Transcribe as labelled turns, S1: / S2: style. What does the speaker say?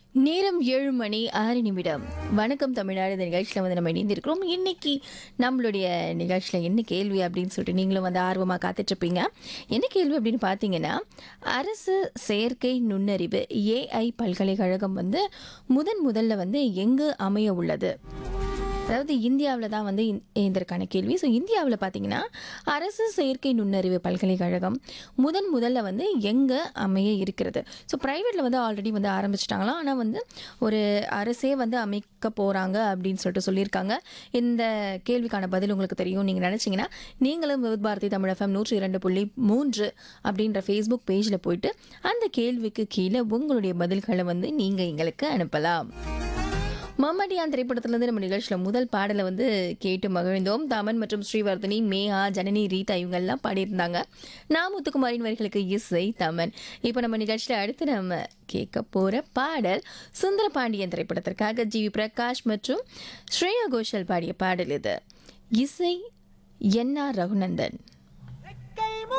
S1: நேரம் ஏழு மணி ஆறு நிமிடம் வணக்கம் தமிழ்நாடு இந்த நிகழ்ச்சியில் வந்து நம்ம இணைந்திருக்கிறோம் இன்னைக்கு நம்மளுடைய நிகழ்ச்சியில் என்ன கேள்வி அப்படின்னு சொல்லிட்டு நீங்களும் வந்து ஆர்வமாக காத்துட்ருப்பீங்க என்ன கேள்வி அப்படின்னு பார்த்தீங்கன்னா அரசு செயற்கை நுண்ணறிவு ஏஐ பல்கலைக்கழகம் வந்து முதன் முதல்ல வந்து எங்கு அமைய உள்ளது அதாவது இந்தியாவில் தான் வந்து இந்த- இதற்கான கேள்வி ஸோ இந்தியாவில் பார்த்தீங்கன்னா அரசு செயற்கை நுண்ணறிவு பல்கலைக்கழகம் முதன் முதல்ல வந்து எங்கே அமைய இருக்கிறது ஸோ ப்ரைவேட்டில் வந்து ஆல்ரெடி வந்து ஆரம்பிச்சிட்டாங்களாம் ஆனால் வந்து ஒரு அரசே வந்து அமைக்க போகிறாங்க அப்படின்னு சொல்லிட்டு சொல்லியிருக்காங்க இந்த கேள்விக்கான பதில் உங்களுக்கு தெரியும் நீங்கள் நினச்சிங்கன்னா நீங்களும் விவித் பாரதி தமிழ் எஃப்எம் நூற்றி இரண்டு புள்ளி மூன்று அப்படின்ற ஃபேஸ்புக் பேஜில் போயிட்டு அந்த கேள்விக்கு கீழே உங்களுடைய பதில்களை வந்து நீங்கள் எங்களுக்கு அனுப்பலாம் மம்மடியான் திரைப்படத்திலிருந்து நம்ம நிகழ்ச்சியில் முதல் பாடலை வந்து கேட்டு மகிழ்ந்தோம் தமன் மற்றும் ஸ்ரீவர்தினி மேஹா ஜனனி ரீதா இவங்கெல்லாம் பாடியிருந்தாங்க நான் முத்துக்குமாரின் வரிகளுக்கு இசை தமன் இப்போ நம்ம நிகழ்ச்சியில் அடுத்து நம்ம கேட்க போகிற பாடல் சுந்தர பாண்டியன் திரைப்படத்திற்காக ஜி வி பிரகாஷ் மற்றும் ஸ்ரேயா கோஷல் பாடிய பாடல் இது இசை என் ஆர் ரகுநந்தன்